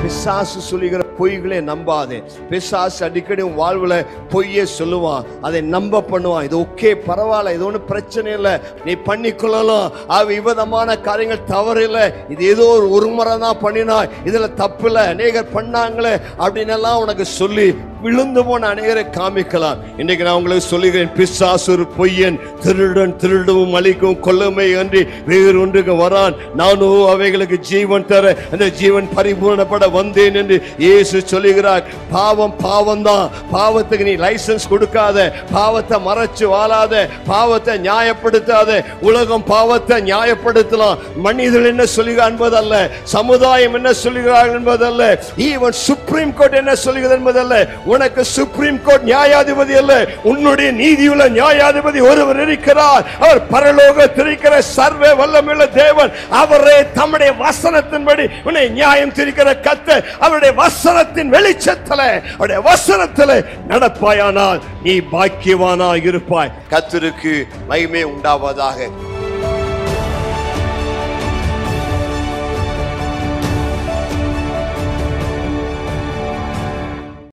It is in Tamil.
பிசாசு சொல்லுகிற பொய்களை நம்பாதே பிசாசு அடிக்கடி உன் வாழ்வுல பொய்யே சொல்லுவான் அதை நம்ப பண்ணுவான் இது ஓகே பரவாயில்ல இது ஒன்றும் பிரச்சனை இல்லை நீ பண்ணிக்கொள்ளலாம் அவ விதமான காரியங்கள் தவறு இல்லை இது ஏதோ ஒரு ஒரு முறை தான் பண்ணினா இதுல தப்பு இல்லை அநேகர் பண்ணாங்களே அப்படின்னு எல்லாம் உனக்கு சொல்லி விழுந்து போன அநேகரை காமிக்கலாம் இன்னைக்கு நான் உங்களுக்கு சொல்லுகிறேன் பிசாசு ஒரு பொய்யன் திருடன் திருடவும் அழிக்கும் கொல்லுமை அன்றி வேறு ஒன்றுக்கு வரான் நானும் அவைகளுக்கு ஜீவன் தர அந்த ஜீவன் பரிபூர்ணப்பட வந்தேன் என்று இயேசு சொல்லுகிறார் பாவம் பாவம் தான் பாவத்துக்கு நீ லைசன்ஸ் கொடுக்காத பாவத்தை மறைச்சு வாழாத பாவத்தை நியாயப்படுத்தாத உலகம் பாவத்தை நியாயப்படுத்தலாம் மனிதர்கள் என்ன சொல்லுகிறார் என்பதல்ல சமுதாயம் என்ன சொல்லுகிறார்கள் என்பதல்ல ஈவன் சுப்ரீம் கோர்ட் என்ன சொல்லுகிறது என்பதல்ல உனக்கு சுப்ரீம் கோர்ட் நியாயாதிபதி அல்ல உன்னுடைய நீதியுள்ள நியாயாதிபதி ஒருவர் இருக்கிறார் அவர் பரலோகத்தில் இருக்கிற சர்வ வல்லமுள்ள தேவன் அவரே தம்முடைய வசனத்தின்படி உன்னை நியாயம் திரிக்கிற கத்த அவருடைய வசனத்தின் வெளிச்சத்துல அவருடைய வசனத்துல நடப்பாயானால் நீ பாக்கியவானா இருப்பாய் கத்தருக்கு மகிமை உண்டாவதாக